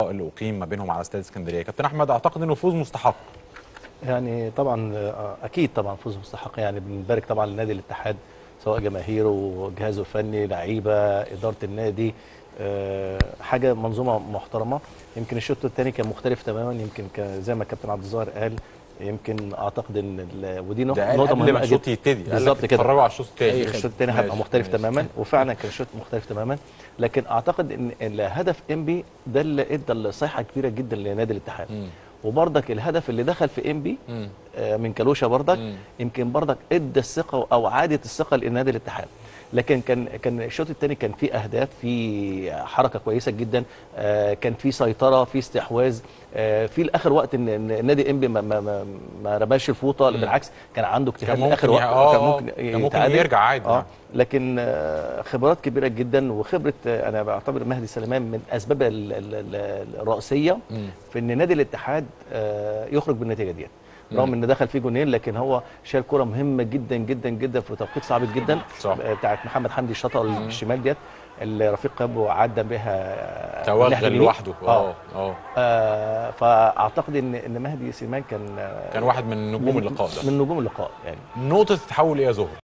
اللقاء اللي اقيم ما بينهم على استاد اسكندريه كابتن احمد اعتقد انه فوز مستحق يعني طبعا آه، اكيد طبعا فوز مستحق يعني بنبارك طبعا لنادي الاتحاد سواء جماهيره وجهازه الفني لعيبه اداره النادي آه، حاجه منظومه محترمه يمكن الشوط الثاني كان مختلف تماما يمكن كان زي ما الكابتن عبد الظاهر قال يمكن اعتقد ان ال- ودي نقطه ده قال نقطة قبل ما مهمة الشوط جداً. يبتدي قال بالظبط لك كده اتفرجوا على الشوط الثاني الشوط الثاني هيبقى ماشي، مختلف ماشي. تماما وفعلا كان الشوط مختلف تماما لكن اعتقد ان الهدف انبي ده اللي ادى الصيحه كبيره جدا لنادي الاتحاد مم. وبرضك الهدف اللي دخل في انبي مم. آه، من كالوشا برضك مم. يمكن برضك ادى الثقه او عادت الثقه لنادي الاتحاد لكن كان كان الشوط الثاني كان فيه اهداف في حركه كويسه جدا آه، كان في سيطره في استحواذ آه، في الاخر وقت ان إن نادي انبي ما ما ما, ما رماش الفوطه مم. بالعكس كان عنده اجتهاد كان ممكن لاخر وقت يع- آه، كان آه، ممكن كان ممكن يتعادل. يرجع عادي، اه نعم. لكن آه، خبرات كبيره جدا وخبره آه، انا بعتبر مهدي سليمان من اسباب ال- ال- ال- الرئيسيه مم. في ان نادي الاتحاد آه، يخرج بالنتيجه ديت مم. رغم ان دخل فيه جونين لكن هو شال كره مهمه جدا جدا جدا في توقيت صعب جدا صح. آه، بتاعت محمد حمدي الشاطئ الشمال ديت اللي رفيق قبو عدى بها توغل الناحية اليمين. لوحده اه اه اه آه، فاعتقد ان ان مهدي سليمان كان آه، كان واحد من نجوم من- اللقاء ده من نجوم اللقاء يعني نقطه التحول ايه يا زهر